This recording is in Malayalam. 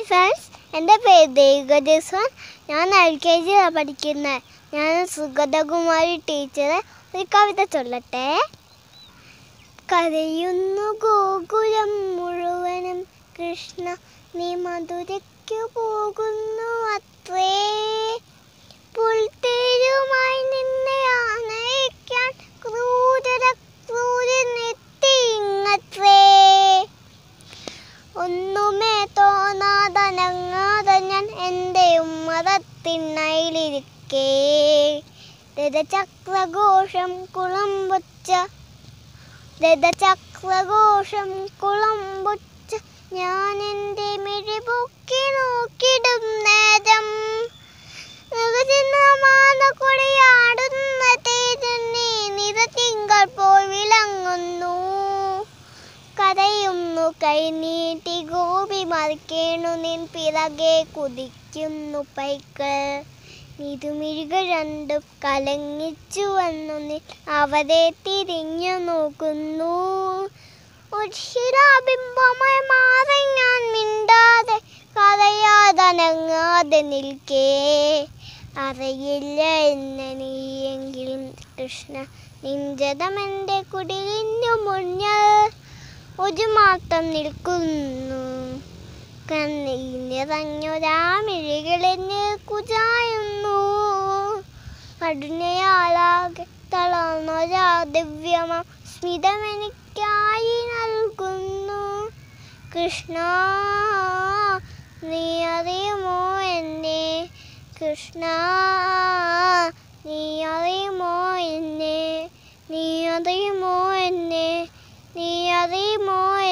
ഫ്രണ്ട്സ് എൻ്റെ പേര് ദേവിക ജസ്വാൻ ഞാൻ എൽ കെ ജിയിലാണ് പഠിക്കുന്നത് ഞാൻ സുഗതകുമാരി ടീച്ചറെ ഒരു കവിത ചൊല്ലട്ടെ കരയുന്നു ഗോകുലം മുഴുവനും കൃഷ്ണ നീ മധുരയ്ക്കു പോകുന്നു അത്രേ പുൽത്തേരുമായി നിന്നെ ആനയിക്കാൻ ക്രൂരര ക്രൂരനെത്തി ഇങ്ങത്രേ ഒന്നുമേ തോന്നാതെ നങ്ങാതെ ഞാൻ എൻ്റെ ഉമ്മറത്തിണ്ണയിലിരിക്കേ രഥചക്രഘോഷം കുളമ്പൊച്ച രഥചക്രഘോഷം കുളമ്പൊച്ച ഞാൻ എൻ്റെ മിഴിപൊക്കി നോക്കിടും നേരം കൊടിയാടുന്ന തേജന്നെ നിറത്തിങ്കൾ പോൽ വിളങ്ങുന്നു കരയുന്നു കൈനീട്ടി ഗോപി മറിക്കേണു നിൻ പിറകെ കുതിക്കുന്നു പൈക്കൾ നിരുമിഴുകൾ രണ്ടും കലങ്ങിച്ചു വന്നു നീ അവരെ തിരിഞ്ഞു നോക്കുന്നു ഒരു ശിലാബിംബമായി മാറി ഞാൻ മിണ്ടാതെ കരയാതനങ്ങാതെ നിൽക്കേ അറിയില്ല എന്നെ നീയെങ്കിലും കൃഷ്ണ നിഞ്ചതമെൻ്റെ കുടിലിനു മുന്നിൽ ഒരു മാത്രം നിൽക്കുന്നു കണ്ണിൽ നിറഞ്ഞൊരാമിഴികളെന്നെ കുചായുന്നു കടുനയാളാകെ തളർന്നൊരാ ദിവ്യമ സ്മിതമെനിക്കായി നൽകുന്നു കൃഷ്ണ നീ അറിയുമോ എന്നെ കൃഷ്ണ നീ അറിയുമോ എന്നെ നീ അറിയുമോ എന്നെ നീ അറിയുമോ